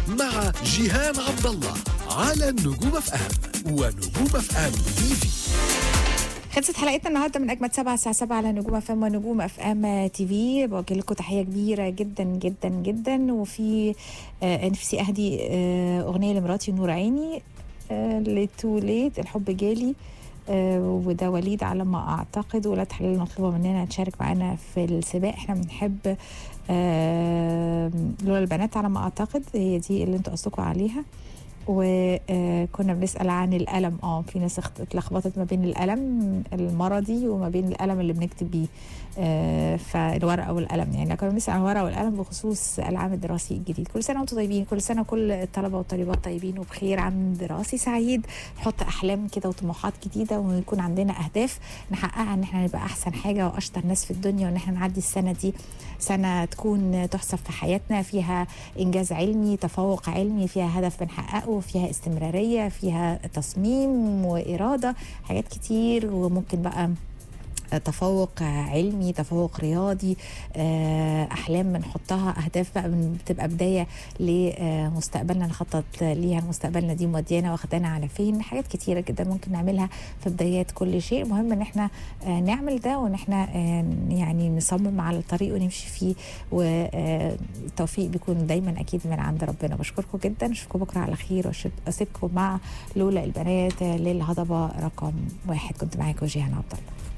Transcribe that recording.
مع جيهان عبد الله على النجوم اف ام ونجوم اف ام تي في خلصت حلقتنا النهارده من اجمد سبعة الساعه 7 على نجوم اف ام ونجوم اف ام تي في بوجه لكم تحيه كبيره جدا جدا جدا وفي آه نفسي اهدي آه اغنيه لمراتي نور عيني آه لتو ليت الحب جالي آه وده وليد على ما اعتقد ولاد حلال مطلوبه مننا تشارك معانا في السباق احنا بنحب آه لولا البنات على ما اعتقد هي دي اللي انتوا قصدكم عليها وكنا بنسال عن الالم اه في ناس اخت- اتلخبطت ما بين الالم المرضي وما بين الالم اللي بنكتب بيه آه، فالورقه والقلم يعني كنا بنسال عن الورقه والقلم بخصوص العام الدراسي الجديد كل سنه وانتم طيبين كل سنه كل الطلبه والطالبات طيبين وبخير عام دراسي سعيد نحط احلام كده وطموحات جديده ويكون عندنا اهداف نحققها ان احنا نبقى احسن حاجه واشطر ناس في الدنيا وان احنا نعدي السنه دي سنه تكون تحسب في حياتنا فيها انجاز علمي تفوق علمي فيها هدف بنحققه فيها استمراريه فيها تصميم واراده حاجات كتير وممكن بقى تفوق علمي تفوق رياضي آه، احلام بنحطها اهداف بقى بن- بتبقى بدايه لمستقبلنا نخطط ليها مستقبلنا دي موديانا واخدانا على فين حاجات كتيره جدا ممكن نعملها في بدايات كل شيء المهم ان احنا آه، نعمل ده وان احنا آه، يعني نصمم على الطريق ونمشي فيه والتوفيق بيكون دايما اكيد من عند ربنا بشكركم جدا اشوفكم بكره على خير واسيبكم مع لولا البنات للهضبه رقم واحد كنت معاكم جيهان عبد الله